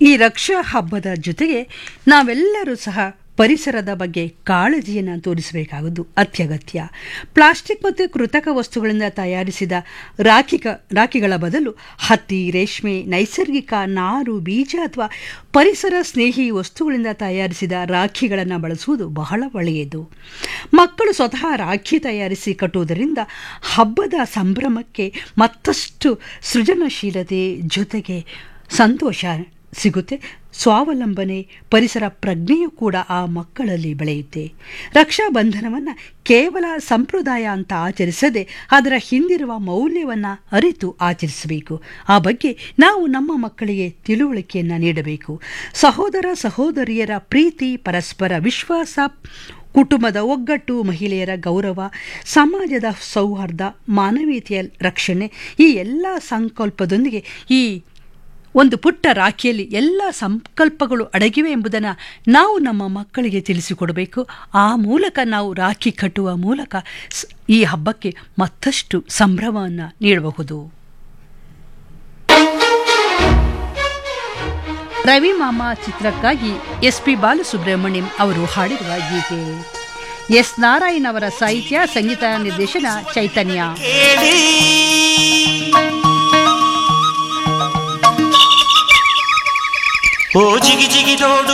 ಈ ರಕ್ಷಾ ಹಬ್ಬದ ಜೊತೆಗೆ ನಾವೆಲ್ಲರೂ ಸಹ ಪರಿಸರದ ಬಗ್ಗೆ ಕಾಳಜಿಯನ್ನು ತೋರಿಸಬೇಕಾಗುವುದು ಅತ್ಯಗತ್ಯ ಪ್ಲಾಸ್ಟಿಕ್ ಮತ್ತು ಕೃತಕ ವಸ್ತುಗಳಿಂದ ತಯಾರಿಸಿದ ರಾಖಿಗ ರಾಖಿಗಳ ಬದಲು ಹತ್ತಿ ರೇಷ್ಮೆ ನೈಸರ್ಗಿಕ ನಾರು ಬೀಜ ಅಥವಾ ಪರಿಸರ ಸ್ನೇಹಿ ವಸ್ತುಗಳಿಂದ ತಯಾರಿಸಿದ ರಾಖಿಗಳನ್ನು ಬಳಸುವುದು ಬಹಳ ಒಳ್ಳೆಯದು ಮಕ್ಕಳು ಸ್ವತಃ ರಾಖಿ ತಯಾರಿಸಿ ಕಟ್ಟುವುದರಿಂದ ಹಬ್ಬದ ಸಂಭ್ರಮಕ್ಕೆ ಮತ್ತಷ್ಟು ಸೃಜನಶೀಲತೆ ಜೊತೆಗೆ ಸಂತೋಷ ಸಿಗುತ್ತೆ ಸ್ವಾವಲಂಬನೆ ಪರಿಸರ ಪ್ರಜ್ಞೆಯೂ ಕೂಡ ಆ ಮಕ್ಕಳಲ್ಲಿ ಬೆಳೆಯುತ್ತೆ ರಕ್ಷಾಬಂಧನವನ್ನು ಕೇವಲ ಸಂಪ್ರದಾಯ ಅಂತ ಆಚರಿಸದೆ ಅದರ ಹಿಂದಿರುವ ಮೌಲ್ಯವನ್ನು ಅರಿತು ಆಚರಿಸಬೇಕು ಆ ಬಗ್ಗೆ ನಾವು ನಮ್ಮ ಮಕ್ಕಳಿಗೆ ತಿಳುವಳಿಕೆಯನ್ನು ನೀಡಬೇಕು ಸಹೋದರ ಸಹೋದರಿಯರ ಪ್ರೀತಿ ಪರಸ್ಪರ ವಿಶ್ವಾಸ ಕುಟುಂಬದ ಒಗ್ಗಟ್ಟು ಮಹಿಳೆಯರ ಗೌರವ ಸಮಾಜದ ಸೌಹಾರ್ದ ಮಾನವೀಯತೆಯ ರಕ್ಷಣೆ ಈ ಎಲ್ಲ ಸಂಕಲ್ಪದೊಂದಿಗೆ ಈ ಒಂದು ಪುಟ್ಟ ರಾಖಿಯಲ್ಲಿ ಎಲ್ಲ ಸಂಕಲ್ಪಗಳು ಅಡಗಿವೆ ಎಂಬುದನ್ನು ನಾವು ನಮ್ಮ ಮಕ್ಕಳಿಗೆ ತಿಳಿಸಿಕೊಡಬೇಕು ಆ ಮೂಲಕ ನಾವು ರಾಖಿ ಕಟ್ಟುವ ಮೂಲಕ ಸ್- ಈ ಹಬ್ಬಕ್ಕೆ ಮತ್ತಷ್ಟು ಸಂಭ್ರಮವನ್ನು ನೀಡಬಹುದು ರವಿ ಮಾಮ ಚಿತ್ರಕ್ಕಾಗಿ ಎಸ್ ಪಿ ಬಾಲಸುಬ್ರಹ್ಮಣ್ಯಂ ಅವರು ಹಾಡಿರುವ ಗೀತೆ ಎಸ್ ನಾರಾಯಣ್ ಅವರ ಸಾಹಿತ್ಯ ಸಂಗೀತ ನಿರ್ದೇಶನ ಚೈತನ್ಯ ಕೇಳಿ ಓ ಜಿಗಿ ಜಿಗಿ ನೋಡು